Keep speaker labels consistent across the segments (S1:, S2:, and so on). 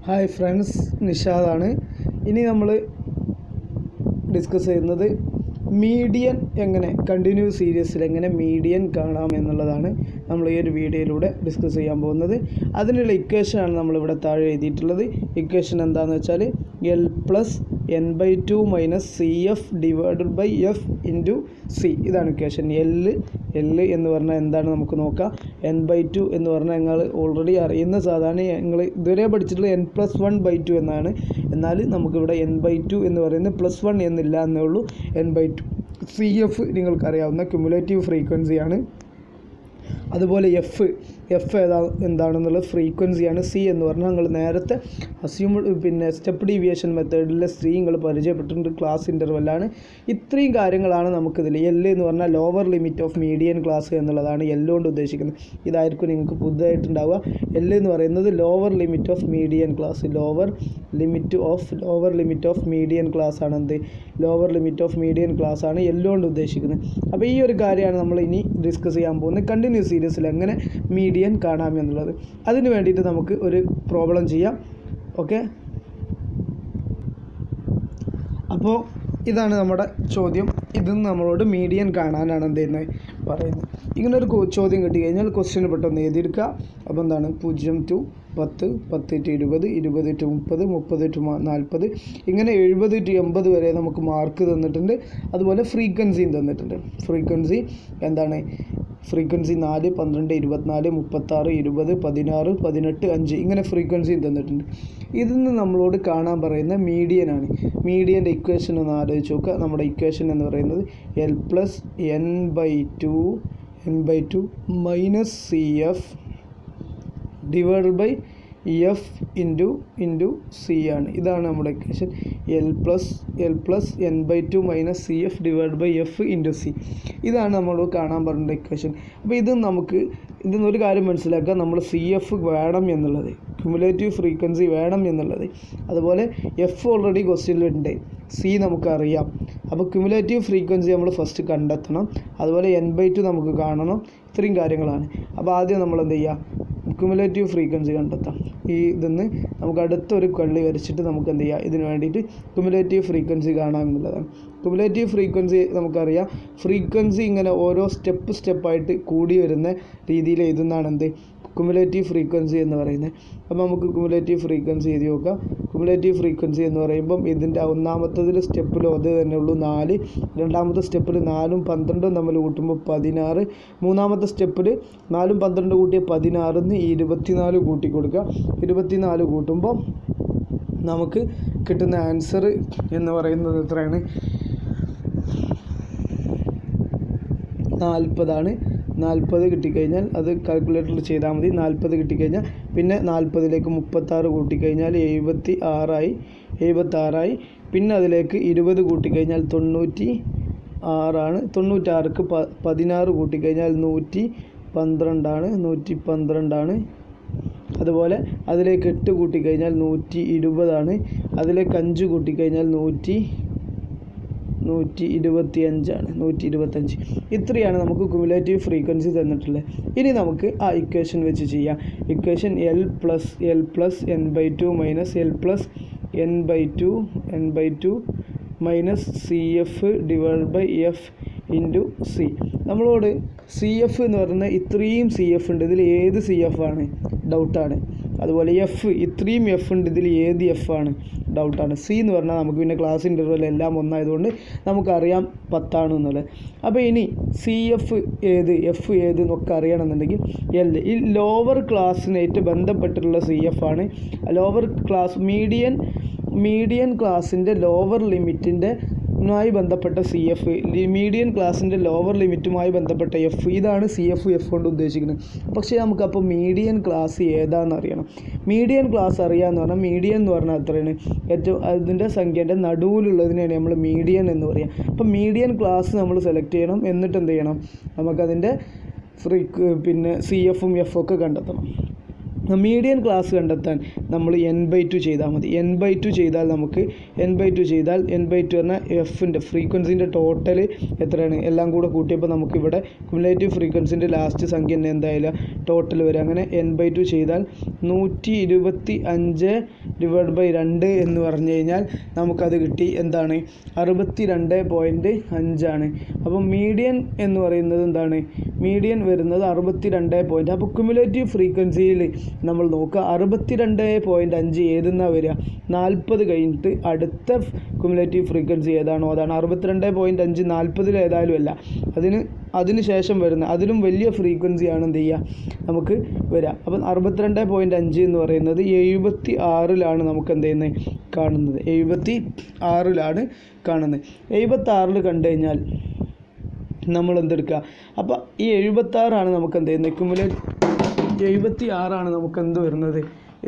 S1: hi friends നിഷാദാണ് ഇനി നമ്മൾ discuss ചെയ്യുന്നത് മീഡിയൻ എങ്ങനെ കണ്ടിന്യൂസ് സീരീസിൽ എങ്ങനെ മീഡിയൻ കാണാം എന്നുള്ളതാണ് നമ്മൾ ഈ ഒരു വീഡിയോയിലൂടെ ഡിസ്കസ് ചെയ്യാൻ പോകുന്നത് അതിനുള്ള ഇക്വേഷനാണ് നമ്മളിവിടെ താഴെ എഴുതിയിട്ടുള്ളത് ഇക്വേഷൻ എന്താണെന്ന് വെച്ചാൽ L plus N by two minus C F divided by F into C ഇതാണ് ഇക്വേഷൻ എല്ല് എല്ല് എന്ന് പറഞ്ഞാൽ എന്താണ് നമുക്ക് നോക്കാം എൻ ബൈ ടു എന്ന് പറഞ്ഞാൽ ഞങ്ങൾ ഓൾറെഡി അറിയുന്ന സാധാരണ ഞങ്ങൾ ഇതുവരെ പഠിച്ചിട്ടുള്ളത് N plus one by two എന്നാണ് എന്നാൽ നമുക്കിവിടെ എൻ ബൈ ടു എന്ന് പറയുന്നത് പ്ലസ് വൺ എന്നില്ല എന്നേ ഉള്ളൂ N by two C F നിങ്ങൾക്കറിയാവുന്ന ക്യുമുലേറ്റീവ് ഫ്രീക്വൻസിയാണ് അതുപോലെ എഫ് എഫ് ഏതാ എന്താണെന്നുള്ള ഫ്രീക്വൻസിയാണ് സി എന്ന് പറഞ്ഞാൽ നിങ്ങൾ നേരത്തെ അസ്യൂം പിന്നെ സ്റ്റെപ്പ് ഡീവിയേഷൻ മെത്തേഡിലെ സി നിങ്ങൾ പരിചയപ്പെട്ടിട്ടുണ്ട് ക്ലാസ് ഇൻ്റർവെല്ലാണ് ഇത്രയും കാര്യങ്ങളാണ് നമുക്കിതിൽ എൽ എന്ന് പറഞ്ഞാൽ lower limit of median class എന്നുള്ളതാണ് എൽ കൊണ്ട് ഉദ്ദേശിക്കുന്നത് ഇതായിരിക്കും നിങ്ങൾക്ക് പുതുതായിട്ടുണ്ടാവുക എൽ എന്ന് പറയുന്നത് lower limit of median class lower limit of lower limit of median class ആണ് എന്ത് lower limit of median class ആണ് എൽ കൊണ്ട് ഉദ്ദേശിക്കുന്നത് അപ്പോൾ ഈ ഒരു കാര്യമാണ് നമ്മൾ ഇനി ഡിസ്കസ് ചെയ്യാൻ പോകുന്നത് കണ്ടിന്യൂസ് സീരീസിൽ എങ്ങനെ മീഡിയൻ കാണാം എന്നുള്ളത് അതിന് വേണ്ടിയിട്ട് നമുക്ക് ഒരു പ്രോബ്ലം ചെയ്യാം ഓക്കെ അപ്പോൾ ഇതാണ് നമ്മുടെ ചോദ്യം ഇതിൽ നിന്ന് നമ്മളോട് മീഡിയൻ കാണാനാണ് എന്ത് ചെയ്യുന്നത് പറയുന്നത് ഇങ്ങനെ ഒരു കോ- ചോദ്യം കിട്ടി കഴിഞ്ഞാൽ ക്വസ്റ്റ്യൻ പെട്ടെന്ന് എഴുതിയെടുക്കുക അപ്പോൾ എന്താണ് പൂജ്യം ടു പത്ത് പത്ത് ടു ഇരുപത് ഇരുപത് ടു മുപ്പത് മുപ്പത് ടു നാൽപ്പത് ഇങ്ങനെ എഴുപത് ടു എൺപത് വരെ നമുക്ക് മാർക്ക് തന്നിട്ടുണ്ട് അതുപോലെ ഫ്രീക്വൻസിയും തന്നിട്ടുണ്ട് ഫ്രീക്വൻസി എന്താണ് ഫ്രീക്വൻസി നാല് പന്ത്രണ്ട് ഇരുപത്തിനാല് മുപ്പത്താറ് ഇരുപത് പതിനാറ് പതിനെട്ട് അഞ്ച് ഇങ്ങനെ ഫ്രീക്വൻസിയും തന്നിട്ടുണ്ട് ഇതിൽ നിന്ന് നമ്മളോട് കാണാൻ പറയുന്ന മീഡിയനാണ് മീഡിയൻ്റെ ഇക്വേഷൻ ഒന്ന് ആലോചിച്ച് നോക്കുക നമ്മുടെ ഇക്വേഷൻ എന്ന് പറയുന്നത് L plus N by two N by two minus C F divide by F into into C ആണ് ഇതാണ് നമ്മുടെ equation L plus L plus N by two minus C F divide by F into C ഇതാണ് നമ്മൾ കാണാൻ പറഞ്ഞ equation അപ്പോൾ ഇത് നമുക്ക് ഇതിൽ നിന്നൊരു കാര്യം മനസ്സിലാക്കുക നമ്മൾ സി എഫ് വേണം എന്നുള്ളത് ക്യുമുലേറ്റീവ് ഫ്രീക്വൻസി വേണം എന്നുള്ളത് അതുപോലെ എഫ് ഓൾറെഡി ക്വസ്റ്റ്യനിലുണ്ട് സി നമുക്കറിയാം അപ്പോൾ ക്യുമുലേറ്റീവ് ഫ്രീക്വൻസി നമ്മൾ ഫസ്റ്റ് കണ്ടെത്തണം അതുപോലെ എൻ ബൈ ടു നമുക്ക് കാണണം ഇത്രയും കാര്യങ്ങളാണ് അപ്പോൾ ആദ്യം നമ്മൾ എന്ത് ചെയ്യുക ക്യുമുലേറ്റീവ് ഫ്രീക്വൻസി കണ്ടെത്താം ഈ ഇതിന്ന് നമുക്ക് അടുത്തൊരു കള്ളി വരച്ചിട്ട് നമുക്ക് എന്ത് ചെയ്യാം ഇതിന് വേണ്ടിയിട്ട് ക്യുമുലേറ്റീവ് ഫ്രീക്വൻസി കാണാം എന്നുള്ളതാണ് ക്യുമുലേറ്റീവ് ഫ്രീക്വൻസി നമുക്കറിയാം ഫ്രീക്വൻസി ഇങ്ങനെ ഓരോ സ്റ്റെപ്പ് സ്റ്റെപ്പായിട്ട് കൂടി വരുന്ന രീതിയിൽ എഴുതുന്നതാണ് എന്ത് കുമുലേറ്റീവ് ഫ്രീക്വൻസി എന്ന് പറയുന്നത് അപ്പോൾ നമുക്ക് കുമുലേറ്റീവ് ഫ്രീക്വൻസി എഴുതി നോക്കാം കുമുലേറ്റീവ് ഫ്രീക്വൻസി എന്ന് പറയുമ്പം ഇതിൻ്റെ ഒന്നാമത്തതിൽ സ്റ്റെപ്പിലും അത് തന്നെ ഉള്ളൂ നാല് രണ്ടാമത്തെ സ്റ്റെപ്പിൽ നാലും പന്ത്രണ്ടും തമ്മിൽ കൂട്ടുമ്പോൾ പതിനാറ് മൂന്നാമത്തെ സ്റ്റെപ്പിൽ നാലും പന്ത്രണ്ട് കൂട്ടിയ പതിനാറിന്ന് ഈ ഇരുപത്തിനാല് കൂട്ടി കൊടുക്കുക ഇരുപത്തിനാല് കൂട്ടുമ്പോൾ നമുക്ക് കിട്ടുന്ന ആൻസർ എന്ന് പറയുന്നത് എത്രയാണ് നാൽപ്പതാണ് നാൽപ്പത് കിട്ടിക്കഴിഞ്ഞാൽ അത് കാൽക്കുലേറ്ററിൽ ചെയ്താൽ മതി നാൽപ്പത് കിട്ടിക്കഴിഞ്ഞാൽ പിന്നെ നാൽപ്പതിലേക്ക് മുപ്പത്താറ് കൂട്ടിക്കഴിഞ്ഞാൽ എഴുപത്തി ആറായി എഴുപത്താറായി പിന്നെ അതിലേക്ക് ഇരുപത് കൂട്ടിക്കഴിഞ്ഞാൽ തൊണ്ണൂറ്റി ആറാണ് തൊണ്ണൂറ്റാർക്ക് പ പതിനാറ് കൂട്ടിക്കഴിഞ്ഞാൽ നൂറ്റി പന്ത്രണ്ടാണ് നൂറ്റി പന്ത്രണ്ടാണ് അതുപോലെ അതിലേക്ക് എട്ട് കൂട്ടിക്കഴിഞ്ഞാൽ നൂറ്റി ഇരുപതാണ് അതിലേക്ക് അഞ്ച് കൂട്ടിക്കഴിഞ്ഞാൽ നൂറ്റി നൂറ്റി ഇരുപത്തി അഞ്ചാണ് നൂറ്റി ഇരുപത്തഞ്ച് ഇത്രയാണ് നമുക്ക് കുമുലേറ്റീവ് ഫ്രീക്വൻസി തന്നിട്ടുള്ളത് ഇനി നമുക്ക് ആ ഇക്വേഷൻ വെച്ച് ചെയ്യാം equation L plus L plus N by two minus L plus N by two N by two minus C F divide by F into C നമ്മളോട് സി എഫ് എന്ന് പറയുന്നത് ഇത്രയും സി എഫ് ഉണ്ട് ഇതിൽ ഏത് സി എഫ് ആണ് ഡൗട്ടാണ് അതുപോലെ F ഇത്രയും എഫ് ഉണ്ട് ഇതിൽ ഏത് എഫ് ആണ് ഡൗട്ടാണ് സി എന്ന് പറഞ്ഞാൽ നമുക്ക് പിന്നെ ക്ലാസ് ഇൻ്റർവെൽ എല്ലാം ഒന്നായതുകൊണ്ട് നമുക്കറിയാം പത്താണ് എന്നുള്ളത് അപ്പോൾ ഇനി സി എഫ് ഏത് എഫ് ഏത് എന്നൊക്കെ അറിയണമെന്നുണ്ടെങ്കിൽ എൽ ഈ ലോവർ ക്ലാസ്സിനായിട്ട് ബന്ധപ്പെട്ടിട്ടുള്ള സി എഫ് ആണ് ലോവർ ക്ലാസ് മീഡിയൻ മീഡിയൻ ക്ലാസ്സിൻ്റെ ലോവർ ലിമിറ്റിൻ്റെ മായി ബന്ധപ്പെട്ട സി എഫ് മീഡിയൻ ക്ലാസ്സിൻ്റെ ലോവർ ലിമിറ്റുമായി ബന്ധപ്പെട്ട എഫ് ഇതാണ് സി എഫ് എഫ് കൊണ്ട് ഉദ്ദേശിക്കുന്നത് പക്ഷേ നമുക്കപ്പോൾ മീഡിയൻ ക്ലാസ് ഏതാണെന്ന് അറിയണം മീഡിയൻ ക്ലാസ് അറിയാമെന്ന് പറഞ്ഞാൽ മീഡിയൻ എന്ന് പറഞ്ഞാൽ എത്രയാണ് ഏറ്റവും അതിൻ്റെ സംഖ്യേൻ്റെ നടുവിലുള്ളതിനെയാണ് നമ്മൾ മീഡിയൻ എന്ന് പറയുക അപ്പോൾ മീഡിയൻ ക്ലാസ് നമ്മൾ സെലക്ട് ചെയ്യണം എന്നിട്ട് എന്ത് ചെയ്യണം നമുക്കതിൻ്റെ ഫ്രീ പിന്നെ സി എഫും എഫും ഒക്കെ കണ്ടെത്തണം മീഡിയൻ ക്ലാസ് കണ്ടെത്താൻ നമ്മൾ എൻ ബൈ ടു ചെയ്താൽ മതി എൻ ബൈ ടു ചെയ്താൽ നമുക്ക് എൻ ബൈ ടു ചെയ്താൽ എൻ ബൈ ടു പറഞ്ഞാൽ എഫിൻ്റെ ഫ്രീക്വൻസിൻ്റെ ടോട്ടൽ എത്രയാണ് എല്ലാം കൂടെ കൂട്ടിയപ്പോൾ നമുക്കിവിടെ കുമുലേറ്റീവ് ഫ്രീക്വൻസിൻ്റെ ലാസ്റ്റ് സംഖ്യ തന്നെ എന്തായാലും ടോട്ടൽ വരും അങ്ങനെ എൻ ബൈ ടു ചെയ്താൽ നൂറ്റി ഇരുപത്തി അഞ്ച് ഡിവൈഡ് ബൈ രണ്ട് എന്ന് പറഞ്ഞു കഴിഞ്ഞാൽ നമുക്കത് കിട്ടി എന്താണ് അറുപത്തി രണ്ട് പോയിൻറ്റ് അഞ്ചാണ് അപ്പം മീഡിയൻ എന്ന് പറയുന്നത് എന്താണ് മീഡിയൻ വരുന്നത് അറുപത്തി രണ്ട് പോയിൻറ്റ് അപ്പോൾ കുമുലേറ്റീവ് ഫ്രീക്വൻസിയിൽ നമ്മൾ നോക്കുക അറുപത്തി രണ്ട് പോയിൻറ്റ് അഞ്ച് ഏതെന്നാണ് വരിക നാൽപ്പത് കഴിഞ്ഞിട്ട് അടുത്ത കുമുലേറ്റീവ് ഫ്രീക്വൻസി ഏതാണോ അതാണ് അറുപത്തിരണ്ട് പോയിൻറ്റ് അഞ്ച് നാൽപ്പതിൽ ഏതായാലും അല്ല അതിന് അതിന് ശേഷം വരുന്ന അതിലും വലിയ ഫ്രീക്വൻസിയാണ് എന്ത് ചെയ്യുക നമുക്ക് വരിക അപ്പം അറുപത്തിരണ്ട് പോയിൻറ്റ് അഞ്ച് എന്ന് പറയുന്നത് എഴുപത്തി ആറിലാണ് നമുക്ക് എന്ത് ചെയ്യുന്നത് കാണുന്നത് എഴുപത്തി ആറിലാണ് കാണുന്നത് എഴുപത്തി ആറിൽ കണ്ടു കഴിഞ്ഞാൽ നമ്മൾ എന്തെടുക്കുക അപ്പോൾ ഈ എഴുപത്താറാണ് നമുക്ക് എന്ത് ചെയ്യുന്നത് കുമുലേറ്റ് എഴുപത്തി ആറാണ് നമുക്ക് എന്ത് വരുന്നത്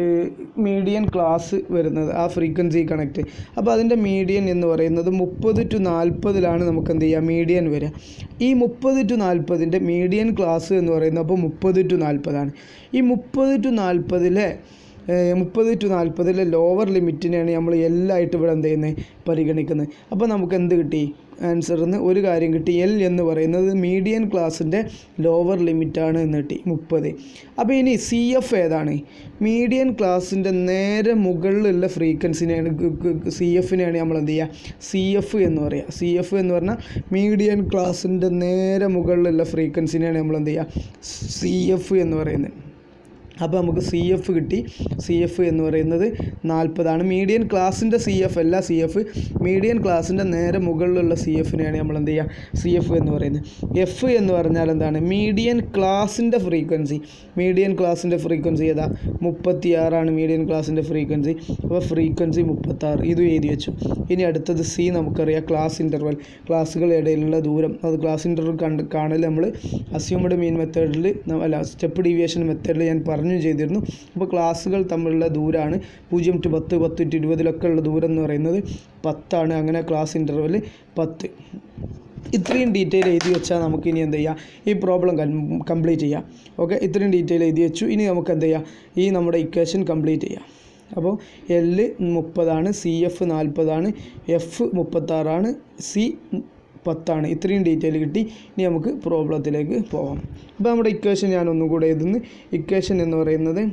S1: മീഡിയൻ ക്ലാസ് വരുന്നത് ആ ഫ്രീക്വൻസി കണക്റ്റ് അപ്പോൾ അതിൻ്റെ മീഡിയൻ എന്ന് പറയുന്നത് മുപ്പത് ടു നാൽപ്പതിലാണ് നമുക്ക് എന്ത് ചെയ്യുക മീഡിയൻ വരിക ഈ മുപ്പത് ടു നാൽപ്പതിൻ്റെ മീഡിയൻ ക്ലാസ് എന്ന് പറയുന്നത് അപ്പോൾ മുപ്പത് ടു നാൽപ്പതാണ് ഈ മുപ്പത് ടു നാൽപ്പതിലെ മുപ്പത് ടു നാൽപ്പതിലെ ലോവർ ലിമിറ്റിനെയാണ് നമ്മൾ എല്ലായിട്ട് ഇവിടെ എന്ത് ചെയ്യുന്നത് പരിഗണിക്കുന്നത് അപ്പോൾ നമുക്ക് എന്ത് കിട്ടി ആൻസറിന്ന് ഒരു കാര്യം കിട്ടി എൽ എന്ന് പറയുന്നത് മീഡിയൻ ക്ലാസ്സിൻ്റെ ലോവർ ലിമിറ്റാണ് എന്ന് കിട്ടി മുപ്പത് അപ്പോൾ ഇനി സി എഫ് ഏതാണ് മീഡിയൻ ക്ലാസ്സിൻ്റെ നേരെ മുകളിലുള്ള ഫ്രീക്വൻസിനെയാണ് സി എഫിനെയാണ് നമ്മൾ എന്ത് ചെയ്യുക സി എഫ് എന്ന് പറയുക സി എഫ് എന്ന് പറഞ്ഞാൽ മീഡിയൻ ക്ലാസ്സിൻ്റെ നേരെ മുകളിലുള്ള ഫ്രീക്വൻസിനെയാണ് നമ്മൾ എന്ത് ചെയ്യുക സി എഫ് എന്ന് പറയുന്നത് അപ്പോൾ നമുക്ക് സി എഫ് കിട്ടി സി എഫ് എന്ന് പറയുന്നത് നാൽപ്പതാണ് മീഡിയൻ ക്ലാസ്സിൻ്റെ സി എഫ് അല്ല സി എഫ് മീഡിയൻ ക്ലാസ്സിൻ്റെ നേരെ മുകളിലുള്ള സി എഫിനെയാണ് നമ്മൾ എന്ത് ചെയ്യുക സി എഫ് എന്ന് പറയുന്നത് എഫ് എന്ന് പറഞ്ഞാൽ എന്താണ് മീഡിയൻ ക്ലാസ്സിൻ്റെ ഫ്രീക്വൻസി മീഡിയൻ ക്ലാസ്സിൻ്റെ ഫ്രീക്വൻസി ഏതാ മുപ്പത്തിയാറാണ് മീഡിയൻ ക്ലാസ്സിൻ്റെ ഫ്രീക്വൻസി അപ്പോൾ ഫ്രീക്വൻസി മുപ്പത്താറ് ഇതും എഴുതി വെച്ചു ഇനി അടുത്തത് സി നമുക്കറിയാം ക്ലാസ് ഇൻ്റർവൽ ക്ലാസ്സുകളുടെ ഇടയിലുള്ള ദൂരം അത് ക്ലാസ് ഇൻ്റർവൽ കണ്ട് കാണൽ നമ്മൾ അസ്യൂംഡ് മീൻ മെത്തേഡിൽ അല്ല സ്റ്റെപ്പ് ഡീവിയേഷൻ മെത്തേഡിൽ ഞാൻ പറഞ്ഞു ചെയ്തിരുന്നു അപ്പോൾ ക്ലാസ്സുകൾ തമ്മിലുള്ള ദൂരമാണ് പൂജ്യം ടു പത്ത് പത്ത് ടു ഇരുപതിലൊക്കെ ഉള്ള ദൂരം എന്ന് പറയുന്നത് പത്താണ് അങ്ങനെ ക്ലാസ് ഇൻ്റർവൽ പത്ത് ഇത്രയും ഡീറ്റെയിൽ എഴുതി വെച്ചാൽ നമുക്ക് ഇനി എന്ത് ചെയ്യാം ഈ പ്രോബ്ലം കംപ്ലീറ്റ് ചെയ്യാം ഓക്കെ ഇത്രയും ഡീറ്റെയിൽ എഴുതി വെച്ചു ഇനി നമുക്ക് എന്ത് ചെയ്യാം ഈ നമ്മുടെ ഇക്വേഷൻ കംപ്ലീറ്റ് ചെയ്യാം അപ്പോൾ എല് മുപ്പതാണ് സി എഫ് നാൽപ്പതാണ് എഫ് മുപ്പത്താറാണ് സി പത്താണ് ഇത്രയും ഡീറ്റെയിൽ കിട്ടി ഇനി നമുക്ക് പ്രോബ്ലത്തിലേക്ക് പോകാം അപ്പോൾ നമ്മുടെ ഇക്വേഷൻ ഞാൻ ഒന്നും കൂടെ എഴുതുന്നു ഇക്വേഷൻ എന്ന് പറയുന്നത്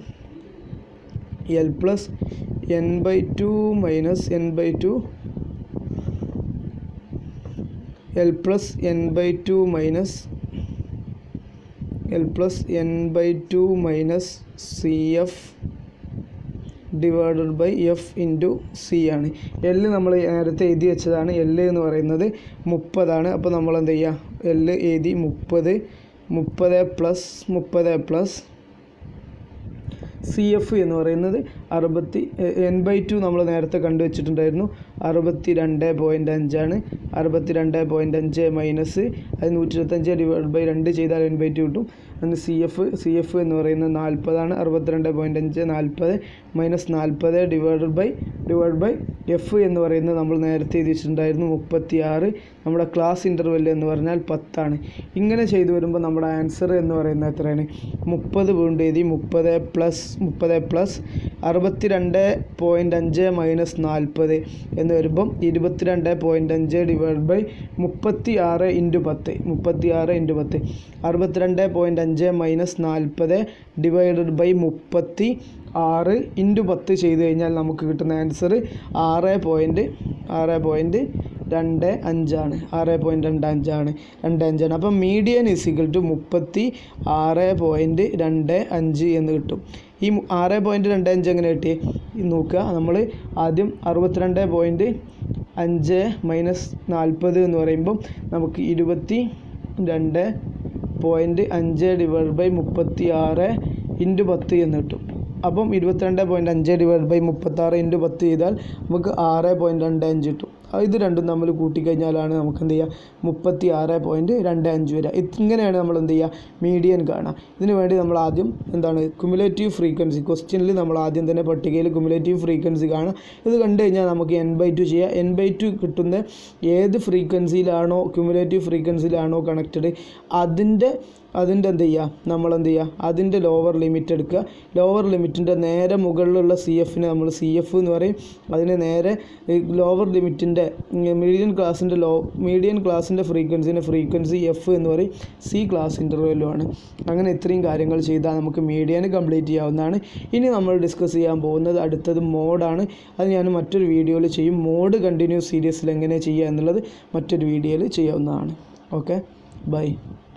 S1: L plus N by two minus N by two L plus N by two minus L plus N by two minus C F divided by F into C ആണ് എല്ല് നമ്മൾ നേരത്തെ എഴുതി വെച്ചതാണ് എല്ല് എന്ന് പറയുന്നത് മുപ്പതാണ് അപ്പോൾ നമ്മൾ എന്ത് ചെയ്യുക എല്ല് എഴുതി മുപ്പത് മുപ്പത് പ്ലസ് മുപ്പത് പ്ലസ് സി എഫ് എന്ന് പറയുന്നത് അറുപത്തി എൻ ബൈ ടു നമ്മൾ നേരത്തെ കണ്ടു വെച്ചിട്ടുണ്ടായിരുന്നു അറുപത്തി രണ്ട് പോയിൻ്റ് അഞ്ചാണ് അറുപത്തി രണ്ട് പോയിൻ്റ് അഞ്ച് മൈനസ് അത് നൂറ്റി ഇരുപത്തഞ്ച് ഡിവൈഡ് ബൈ രണ്ട് ചെയ്താൽ എൻ ബൈ ടു കിട്ടും അതിന് സി എഫ് സി എഫ് എന്ന് പറയുന്നത് നാൽപ്പതാണ് അറുപത്തിരണ്ട് പോയിൻ്റ് അഞ്ച് നാൽപ്പത് മൈനസ് നാൽപ്പത് divided by divide by F എന്ന് പറയുന്നത് നമ്മൾ നേരത്തെ എഴുതി വെച്ചിട്ടുണ്ടായിരുന്നു മുപ്പത്തി ആറ് നമ്മുടെ ക്ലാസ് ഇൻ്റർവെൽ എന്ന് പറഞ്ഞാൽ പത്താണ് ഇങ്ങനെ ചെയ്തു വരുമ്പോൾ നമ്മുടെ ആൻസർ എന്ന് പറയുന്നത് എത്രയാണ് മുപ്പത് വീണ്ടും എഴുതി മുപ്പത് പ്ലസ് മുപ്പത് പ്ലസ് അറുപത്തിരണ്ട് പോയിൻ്റ് അഞ്ച് മൈനസ് നാൽപ്പത് എന്ന് വരുമ്പം ഇരുപത്തിരണ്ട് പോയിൻ്റ് അഞ്ച് ഡിവൈഡ് ബൈ മുപ്പത്തി ആറ് ഇൻറ്റു പത്ത് മുപ്പത്തി ആറ് ഇൻറ്റു പത്ത് അറുപത്തിരണ്ട് പോയിൻ്റ് അഞ്ച് മൈനസ് നാൽപ്പത് ഡിവൈഡഡ് ബൈ മുപ്പത്തി ആറ് ഇൻറ്റു പത്ത് ചെയ്ത് കഴിഞ്ഞാൽ നമുക്ക് കിട്ടുന്ന ആൻസർ ആറ് പോയിൻറ്റ് ആറ് പോയിൻറ്റ് രണ്ട് അഞ്ചാണ് ആറ് പോയിൻറ്റ് രണ്ട് അഞ്ചാണ് രണ്ട് അഞ്ചാണ് അപ്പം മീഡിയൻ ഇസിക്കൽ ടു മുപ്പത്തി ആറ് പോയിൻറ്റ് രണ്ട് അഞ്ച് എന്ന് കിട്ടും ഈ മു- ആറ് പോയിൻറ്റ് രണ്ട് അഞ്ച് എങ്ങനെ കിട്ടി ഈ നോക്കുക നമ്മൾ ആദ്യം അറുപത്തിരണ്ട് പോയിൻറ്റ് അഞ്ച് മൈനസ് നാൽപ്പത് എന്ന് പറയുമ്പം നമുക്ക് ഇരുപത്തി രണ്ട് പോയിൻറ്റ് അഞ്ച് ഡിവൈഡ് ബൈ മുപ്പത്തി ആറ് ഇൻറ്റു പത്ത് എന്ന് കിട്ടും അപ്പം ഇരുപത്തിരണ്ട് പോയിൻറ്റ് അഞ്ച് ഡിവൈഡ് ബൈ മുപ്പത്താറ് ഇൻറ്റു പത്ത് ചെയ്താൽ നമുക്ക് ആറ് പോയിൻറ്റ് രണ്ട് അഞ്ച് കിട്ടും അത് ഇത് രണ്ടും നമ്മൾ കൂട്ടിക്കഴിഞ്ഞാലാണ് നമുക്ക് എന്ത് ചെയ്യുക മുപ്പത്തി ആറ് പോയിൻറ്റ് രണ്ട് അഞ്ച് വരിക ഇത് ഇങ്ങനെയാണ് നമ്മൾ എന്ത് ചെയ്യുക മീഡിയൻ കാണുക ഇതിന് വേണ്ടി നമ്മൾ ആദ്യം എന്താണ് കുമുലേറ്റീവ് ഫ്രീക്വൻസി ക്വസ്റ്റ്യനിൽ നമ്മൾ ആദ്യം തന്നെ പട്ടികയിൽ കുമുലേറ്റീവ് ഫ്രീക്വൻസി കാണുക ഇത് കണ്ടു കഴിഞ്ഞാൽ നമുക്ക് എൻ ബൈ ടു ചെയ്യാം എൻ ബൈ ടു കിട്ടുന്ന ഏത് ഫ്രീക്വൻസിയിലാണോ ക്യുമുലേറ്റീവ് ഫ്രീക്വൻസിയിലാണോ കണക്റ്റഡ് അതിൻ്റെ അതിൻ്റെ എന്ത് ചെയ്യുക നമ്മൾ എന്ത് ചെയ്യുക അതിൻ്റെ ലോവർ ലിമിറ്റ് എടുക്കുക ലോവർ ലിമിറ്റിൻ്റെ നേരെ മുകളിലുള്ള സി എഫിനെ നമ്മൾ സി എഫ് എന്ന് പറയും അതിന് നേരെ ലോവർ ലിമിറ്റിൻ്റെ മീഡിയൻ ക്ലാസ്സിൻ്റെ ലോ മീഡിയൻ ക്ലാസ്സിൻ്റെ ഫ്രീക്വൻസിൻ്റെ ഫ്രീക്വൻസി എഫ് എന്ന് പറയും സി ക്ലാസ് ഇൻ്റർവെല്ലുമാണ് അങ്ങനെ ഇത്രയും കാര്യങ്ങൾ ചെയ്താൽ നമുക്ക് മീഡിയന് കംപ്ലീറ്റ് ചെയ്യാവുന്നതാണ് ഇനി നമ്മൾ ഡിസ്കസ് ചെയ്യാൻ പോകുന്നത് അടുത്തത് മോഡാണ് അത് ഞാൻ മറ്റൊരു വീഡിയോയിൽ ചെയ്യും മോഡ് കണ്ടിന്യൂസ് സീരീസിൽ എങ്ങനെ ചെയ്യുക എന്നുള്ളത് മറ്റൊരു വീഡിയോയിൽ ചെയ്യാവുന്നതാണ് ഓക്കെ ബൈ